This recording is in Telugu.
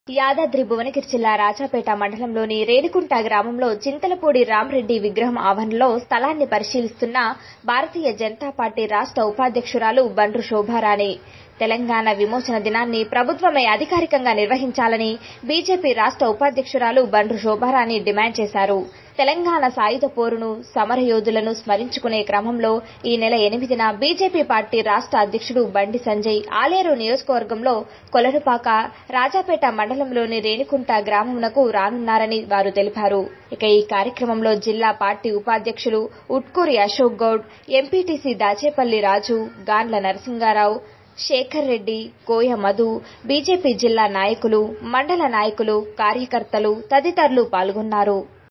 యాదాద్రి భువనగిరి జిల్లా రాజాపేట మండలంలోని రేణికుంట గ్రామంలో చింతలపూడి రామ్రెడ్డి విగ్రహం ఆవరణలో స్థలాన్ని పరిశీలిస్తున్న భారతీయ జనతా పార్టీ రాష్ట్ర ఉపాధ్యక్షురాలు బండ్రు శోభారాణి తెలంగాణ విమోచన దినాన్ని ప్రభుత్వమే అధికారికంగా నిర్వహించాలని బీజేపీ రాష్ట్ర ఉపాధ్యక్షురాలు బండ్రు శోభారాణి డిమాండ్ చేశారు తెలంగాణ సాయుధ పోరును సమరయోధులను స్మరించుకునే క్రమంలో ఈ నెల ఎనిమిదిన బీజేపీ పార్టీ రాష్ట్ర అధ్యక్షుడు బండి సంజయ్ ఆలేరు నియోజకవర్గంలో కొలనుపాక రాజాపేట మండలంలోని రేణికుంట గ్రామమునకు రానున్నారని వారు తెలిపారు ఇక ఈ కార్యక్రమంలో జిల్లా పార్టీ ఉపాధ్యక్షులు ఉట్కూరి అశోక్ గౌడ్ ఎంపీటీసీ దాచేపల్లి రాజు గాండ్ల నరసింగారావు శేఖర్ రెడ్డి కోయ మధు బీజేపీ జిల్లా నాయకులు మండల నాయకులు కార్యకర్తలు తదితరులు పాల్గొన్నారు